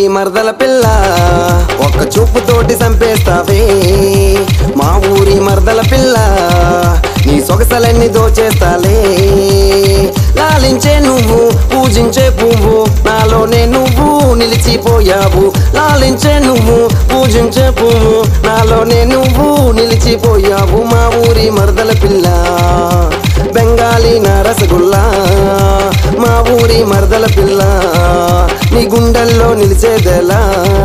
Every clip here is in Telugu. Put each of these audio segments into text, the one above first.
ఊరి మరదల పిల్ల ఒక్క చూపుతోటి చంపేస్తావే మా ఊరి మరదల పిల్ల నీ సొగసలన్నీ దోచేస్తాలే లాలించే నువ్వు పూజించే పువ్వు నాలోనే నువ్వు నిలిచిపోయావు లాలించే నువ్వు పూజించే పువ్వు నాలోనే నువ్వు నిలిచిపోయావు మా ఊరి మరదల పిల్ల బెంగాలీ నా రసగుల్లా మా ఊరి మరదల పిల్ల నీ గుండెల్లో నిలిచేదెలా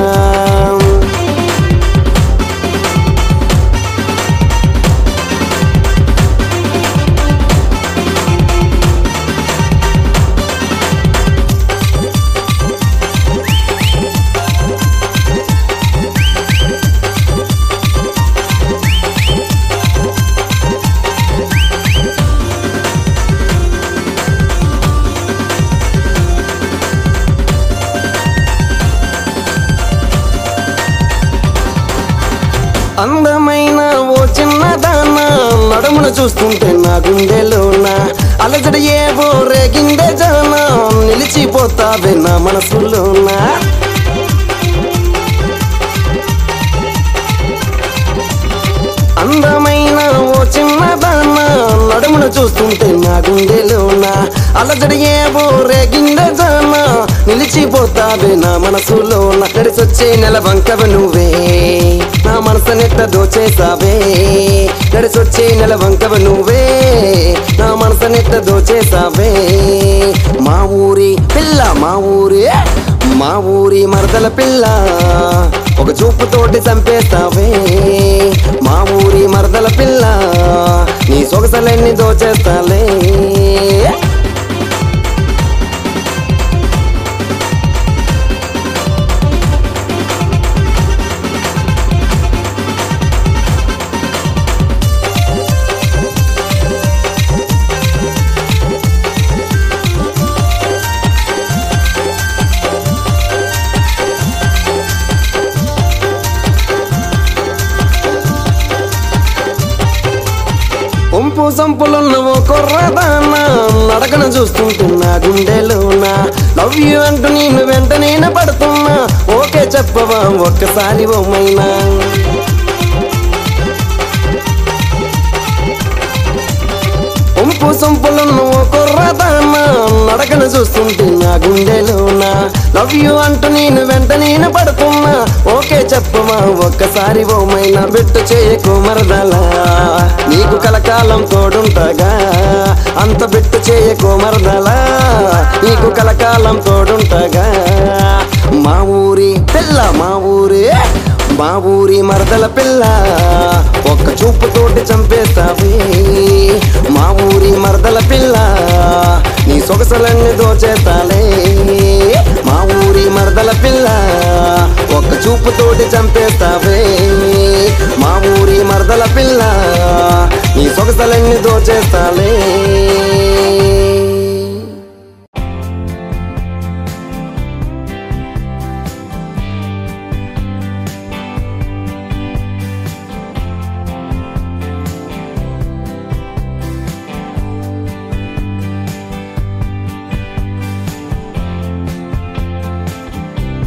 అందమైన ఓ చిన్నదాన నడుమున చూస్తుంటే నా గుండెలోన అలజడి ఏవో రేగిందే జాన నిలిచిపోతావే నా మనసులోన అందమైన ఓ చిన్నదాన నడుమున చూస్తుంటే నా గుండెలోన అలజడి ఏవో రేగిందే జాన నిలిచిపోతావే నా మనసులోన నడిసొచ్చే నెల వంకవ నువ్వే నా మనసు నెట్ట దోచేసావే నడిసొచ్చే నెల వంకవ నువ్వే నా మనసు నెట్ట దోచేసావే మా ఊరి పిల్ల మా ఊరి మా ఊరి మరదల పిల్ల ఒక చూపుతోటి చంపేస్తావే మా ఊరి మరదల పిల్ల నీ సొగసలన్నీ దోచేస్తాలే ఒంపు సంపులున్న ఓ కొర్రదాన నడకన చూస్తుంటున్నా గుండెలోన లవ్ యూ అంటూ నేను వెంట నేను పడుతున్నా ఓకే చెప్పవా ఒక్కసారి ఓమైనా ఒంపు సొంపులున్న ఓ కొర్రదాన నడకన చూస్తుంటే నా గుండెలోన లవ్ యూ అంటూ నేను వెంట నేను పడుతున్నా ఓకే చెప్పమా ఒక్కసారి ఓమైనా పెట్టు చేయకు మరదలా నీకు కలకాలం తోడుంటగా అంత పెట్టు చేయకు మరదలా నీకు కలకాలం తోడుంటగా మా ఊరి పిల్ల మా ఊరి మా ఊరి మరదల పిల్ల ఒక్క చూపుతోటి చంపేస్తావే మా ఊరి మరదల పిల్ల నీ సొగసలన్నీ దోచేస్తాలే మా ఊరి మరదల పిల్ల ఒక్క చూపుతోటి చంపేస్తావే మా ఊరి మరదల పిల్ల నీ సొగసలన్నీ దోచేస్తాలే